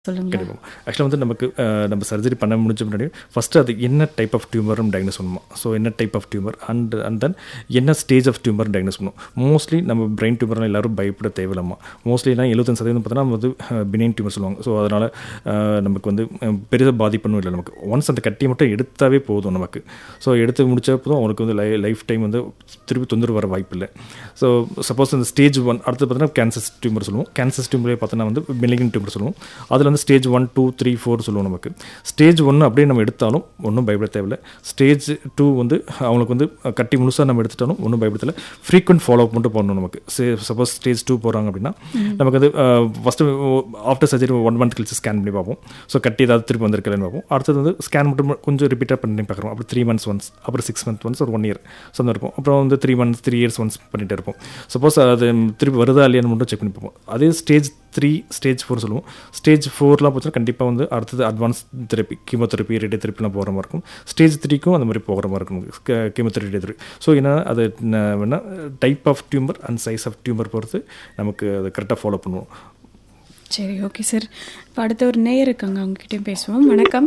சொல்லுங்க கண்டிப்பாக ஆக்சுவலாக வந்து நமக்கு அஹ், நம்ம சர்ஜரி பண்ண முடிஞ்ச முன்னாடி ஃபஸ்ட்டு அது என்ன டைப் ஆஃப் டியூமரும் டயக்னோஸ் பண்ணுவோம் ஸோ என்ன type of tumour and and then என்ன ஸ்டேஜ் ஆஃப் டியூமர் டயக்னோஸ் பண்ணுவோம் மோஸ்ட்லி நம்ம பிரெயின் டியூமர்லாம் எல்லாரும் பயப்பட தேவையில்லாமா மோஸ்ட்லிலாம் எழுபத்தஞ்சு சதவீதம் பார்த்தோன்னா வந்து பினைன் டியூமர் சொல்லுவாங்க ஸோ அதனால் நமக்கு வந்து அஹ், பெரிதாக பாதிப்புன்னு இல்லை நமக்கு ஒன்ஸ் அந்த கட்டியை மட்டும் எடுத்தாவே போதும் நமக்கு ஸோ எடுத்து முடிச்ச போதும் அவனுக்கு வந்து லை லைஃப் டைம் வந்து திருப்பி தொந்தரவு வர வாய்ப்பு இல்லை ஸோ சப்போஸ் இந்த ஸ்டேஜ் ஒன் அடுத்து பார்த்தீங்கன்னா கேன்சர் டியூமர் சொல்லுவோம் கேன்சர் டியூமரே பார்த்தோன்னா வந்து மெலிகன் டியூமர் சொல்லுவோம் அதில் வந்து stage one two three four சொல்லுவோம் நமக்கு ஸ்டேஜ் ஒன்று அப்படியே நம்ம எடுத்தாலும் ஒன்றும் பயப்பட தேவையில்லை ஸ்டேஜ் டூ வந்து அவங்களுக்கு வந்து கட்டி முழுசாக நம்ம எடுத்துட்டாலும் ஒன்றும் பயப்பட தேவை ஃப்ரீக்வெண்ட் ஃபாலோ அப் மட்டும் பண்ணணும் நமக்கு சப்போஸ் ஸ்டேஜ் டூ போகிறாங்க அப்படின்னா நமக்கு வந்து first after surgery one month கழிச்சு ஸ்கேன் பண்ணி பார்ப்போம் ஸோ கட்டி ஏதாவது திருப்பி வந்திருக்கலன்னு பார்ப்போம் அடுத்தது வந்து ஸ்கேன் மட்டும் கொஞ்சம் ரிப்பீட்டாக பண்ணி பார்க்குறோம் அப்புறம் த்ரீ மந்த்ஸ் ஒன்ஸ் அப்புறம் சிக்ஸ் மந்த் ஒன்ஸ் ஒரு ஒன் இயர் ஸோ அந்த இருக்கும் அப்புறம் வந்து three months three years once பண்ணிகிட்டே இருப்போம் சப்போஸ் அது திருப்பி வருதா இல்லையான்னு மட்டும் செக் பண்ணி பார்ப்போம் அதே ஸ்டேஜ் த்ரீ ஸ்டேஜ் ஃபோர் சொல்லுவோம் ஸ்டேஜ் ஃபோர்லாம் போச்சுன்னா கண்டிப்பாக வந்து அடுத்தது அட்வான்ஸ் தெரப்பி கீமோதெரப்பி ரேடியோ தெரப்பிலாம் போகிற மாதிரி இருக்கும் ஸ்டேஜ் த்ரீக்கும் அந்த மாதிரி போகிற மாதிரி இருக்கும் கீமோதெரப்பி ரேடியோ தெரப்பி ஸோ என்னன்னா அது ந- வேணா type of tumour and size of tumour பொறுத்து நமக்கு அதை கரெக்டாக ஃபாலோ பண்ணுவோம் சரி ஓகே சார் இப்போ அடுத்த ஒரு நேயர் இருக்காங்க அவங்ககிட்டயும் பேசுவோம் வணக்கம்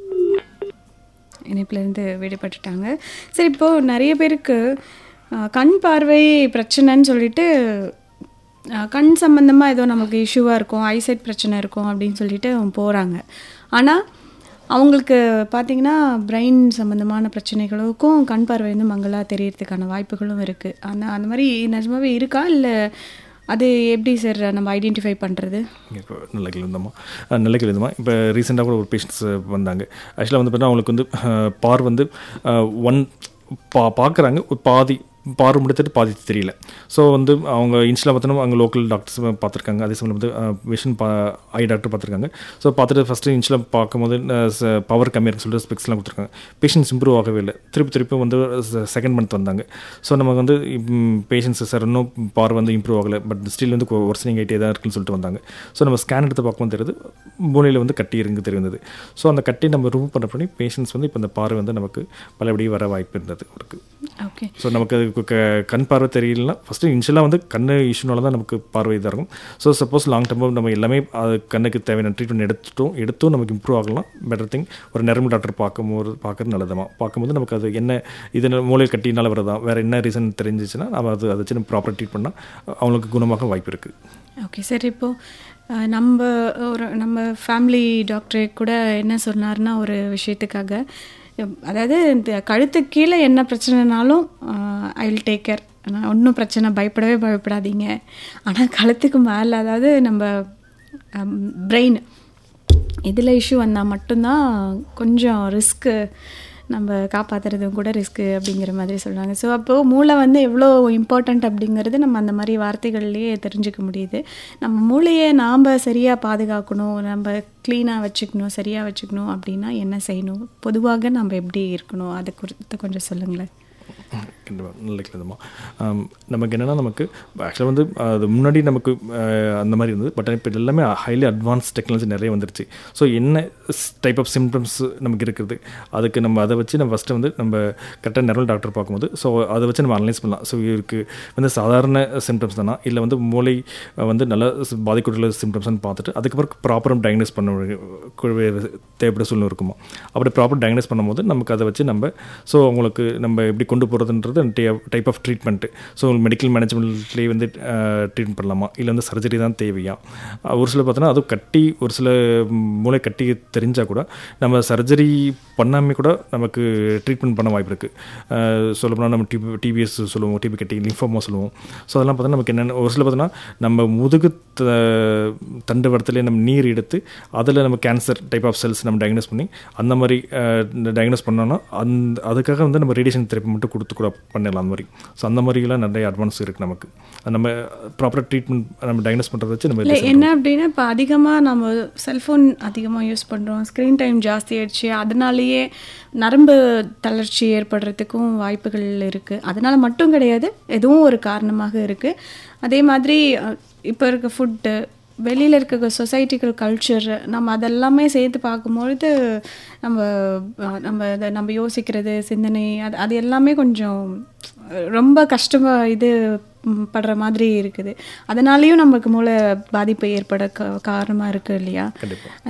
இணைப்புலேருந்து விடுபட்டுட்டாங்க சரி இப்போது நிறைய பேருக்கு ஆ, கண் பார்வை பிரச்சனைன்னு சொல்லிட்டு ஆ, கண் சம்மந்தமாக ஏதோ நமக்கு இஷ்யூவாக இருக்கும் ஐசைட் பிரச்சனை இருக்கும் அப்படின்னு சொல்லிட்டு போகிறாங்க ஆனால் அவங்களுக்கு பார்த்தீங்கன்னா பிரெயின் சம்மந்தமான பிரச்சனைகளுக்கும் கண் பார்வை வந்து மங்கலாக தெரியறதுக்கான வாய்ப்புகளும் இருக்குது ஆனால் அந்த மாதிரி நிஜமாவே இருக்கா இல்லை அது எப்படி சார் நம்ம ஐடென்டிஃபை பண்ணுறது இப்போ நல்ல கேள்வி இருந்தோமா நல்ல கேள்வி இருந்தோமா இப்போ ரீசெண்டாக கூட ஒரு பேஷண்ட்ஸ் வந்தாங்க ஆக்சுவலாக வந்து பார்த்தீங்கன்னா அவங்களுக்கு வந்து அஹ், பார் வந்து ஒன் பா பார்க்குறாங்க ஒரு பாதி பார்வை முடித்துட்டு பாதி தெரியல ஸோ வந்து அவங்க இன்ஸ்டில் பார்த்தோன்னா அவங்க லோக்கல் டாக்டர்ஸ் பார்த்துருக்காங்க அதே சமயம் வந்து விஷன் பா ஐ டாக்டர் பார்த்துருக்காங்க ஸோ பார்த்துட்டு ஃபஸ்ட்டு இன்ஸ்டில் பார்க்கும்போது பவர் கம்மியாக இருக்குன்னு சொல்லிட்டு ஸ்பெக்ஸ்லாம் கொடுத்துருக்காங்க பேஷண்ட்ஸ் இம்ப்ரூவ் ஆகவே இல்லை திருப்பி திருப்பி வந்து செகண்ட் மந்த் வந்தாங்க ஸோ நமக்கு வந்து பேஷண்ட்ஸ் சார் இன்னும் பார்வை வந்து இம்ப்ரூவ் ஆகலை பட் ஸ்டில் வந்து ஒர்சனிங் ஆகிட்டே தான் இருக்குன்னு சொல்லிட்டு வந்தாங்க ஸோ நம்ம ஸ்கேன் எடுத்து பார்க்கும்போது தெரியுது மூலையில் வந்து கட்டி இருந்து தெரிந்தது ஸோ அந்த கட்டி நம்ம ரிமூவ் பண்ண பண்ணி பேஷண்ட்ஸ் வந்து இப்போ அந்த பார்வை வந்து நமக்கு பலபடி வர வாய்ப்பு இருந்தது அவருக்கு ஓகே ஸோ நமக்கு அது கு- க- கண் பார்வை தெரியலனா ஃபஸ்ட்டு இனிஷியலாக வந்து கண் இஷ்யூனால தான் நமக்கு பார்வை இதாக இருக்கும் ஸோ சப்போஸ் லாங் டர்மாக நம்ம எல்லாமே அது கண்ணுக்கு தேவையான ட்ரீட்மெண்ட் எடுத்துட்டோம் எடுத்தும் நமக்கு இம்ப்ரூவ் ஆகலாம் பெட்டர் திங் ஒரு நரம்பு டாக்டர் பார்க்கும்போது பார்க்கறது நல்லதமா பார்க்கும்போது நமக்கு அது என்ன இது மூளை கட்டினால வரதா வேறு என்ன ரீசன் தெரிஞ்சிச்சுன்னா நம்ம அது அதை வச்சு நம்ம ப்ராப்பர் ட்ரீட் பண்ணால் அவங்களுக்கு குணமாக வாய்ப்பு இருக்குது ஓகே சார் இப்போது நம்ம ஒரு நம்ம ஃபேமிலி டாக்டரே கூட என்ன சொன்னார்னா ஒரு விஷயத்துக்காக எம், அதாவது இந்த கழுத்துக்கு கீழே என்ன பிரச்சனைனாலும் ஐ வில் டேக் கேர் ஆனால் ஒன்றும் பிரச்சனை பயப்படவே பயப்படாதீங்க ஆனால் கழுத்துக்கு மேலே அதாவது நம்ம பிரெயின் இதில் இஷ்யூ வந்தால் மட்டும்தான் கொஞ்சம் ரிஸ்க்கு நம்ம காப்பாற்றுறதும் கூட ரிஸ்க்கு அப்படிங்கிற மாதிரி சொல்லுவாங்க ஸோ அப்போது மூளை வந்து எவ்வளோ இம்பார்ட்டண்ட் அப்படிங்கிறது நம்ம அந்த மாதிரி வார்த்தைகள்லேயே தெரிஞ்சுக்க முடியுது நம்ம மூளையை நாம் சரியாக பாதுகாக்கணும் நம்ம க்ளீனாக வச்சுக்கணும் சரியாக வச்சுக்கணும் அப்படின்னா என்ன செய்யணும் பொதுவாக நம்ம எப்படி இருக்கணும் அதை குறித்து கொஞ்சம் சொல்லுங்களேன் கண்டிப்பாக நல்ல கேளுமா நமக்கு என்னென்னா நமக்கு ஆக்சுவலாக வந்து அது முன்னாடி நமக்கு அஹ், அந்த மாதிரி இருந்தது பட் இப்போ இது எல்லாமே ஹைலி அட்வான்ஸ் டெக்னாலஜி நிறைய வந்துருச்சு ஸோ என்ன டைப் ஆஃப் சிம்டம்ஸ் நமக்கு இருக்குது அதுக்கு நம்ம அதை வச்சு நம்ம ஃபஸ்ட்டு வந்து நம்ம கரெக்டாக நரல் டாக்டர் பார்க்கும்போது ஸோ அதை வச்சு நம்ம அனலைஸ் பண்ணலாம் ஸோ இவருக்கு வந்து சாதாரண சிம்டம்ஸ் தானா இல்லை வந்து மூளை அஹ், வந்து நல்ல பாதிக்கூடிய சிம்டம்ஸ்னு பார்த்துட்டு அதுக்கப்புறம் ப்ராப்பராக டயக்னோஸ் பண்ண வேண்டிய- தேவைப்பட சூழ்நிலை இருக்குமா அப்படி ப்ராப்பர் டயக்னோஸ் பண்ணும்போது நமக்கு அதை வச்சு நம்ம ஸோ அவங்களுக்கு நம்ம எப்படி கொண்டு போகிறதுன்றது type of treatment so medical மேனேஜ்மெண்ட்லேயே வந்து ட்ரீட்மெண்ட் பண்ணலாமா இல்லை வந்து சர்ஜரி தான் தேவையா அஹ் ஒரு சில பார்த்தோன்னா அதுவும் கட்டி ஒரு சில மூளை கட்டி தெரிஞ்சால் கூட நம்ம சர்ஜரி பண்ணாமே கூட நமக்கு ட்ரீட்மெண்ட் பண்ண வாய்ப்பு இருக்குது சொல்லப்போனால் நம்ம டிபி டிபிஎஸ் சொல்லுவோம் டிபி கட்டி லிஃபோமா சொல்லுவோம் ஸோ அதெல்லாம் பார்த்தோன்னா நமக்கு என்னென்ன ஒரு சில பார்த்தோன்னா நம்ம முதுகு த- தண்டு வடத்துலேயே நம்ம நீர் எடுத்து அதில் நம்ம கேன்சர் டைப் ஆஃப் செல்ஸ் நம்ம டயக்னோஸ் பண்ணி அந்த மாதிரி டயக்னோஸ் பண்ணோன்னா அந்த அதுக்காக வந்து நம்ம ரேடியேஷன் தெரப்பி மட்டும் கொடுத்து கூட பண்ணிடலாம் அந்த மாதிரி ஸோ அந்த மாதிரிலாம் நிறைய அட்வான்ஸ் இருக்குது நமக்கு அது நம்ம ப்ராப்பராக ட்ரீட்மெண்ட் நம்ம டயக்னோஸ் பண்ணுறத வச்சு நம்ம இல்லை result என்ன அப்படின்னா இப்போ அதிகமாக நம்ம செல்ஃபோன் அதிகமாக யூஸ் பண்ணுறோம் ஸ்க்ரீன் டைம் ஜாஸ்தி ஆயிடுச்சு அதனாலேயே நரம்பு தளர்ச்சி ஏற்படுறதுக்கும் வாய்ப்புகள் இருக்குது அதனால மட்டும் கிடையாது எதுவும் ஒரு காரணமாக இருக்குது அதே மாதிரி இப்போ இருக்க ஃபுட்டு வெளியில் இருக்க சொசைட்டிக்கல் கல்ச்சர் நம்ம அதெல்லாமே சேர்த்து பார்க்கும்பொழுது நம்ம அஹ், நம்ம அதை நம்ம யோசிக்கிறது சிந்தனை அது அது எல்லாமே கொஞ்சம் ரொம்ப கஷ்டமாக இது ம், படுற மாதிரி இருக்குது அதனாலேயும் நமக்கு மூளை பாதிப்பு ஏற்பட கா- காரணமா இருக்கு இல்லையா கண்டிப்பாக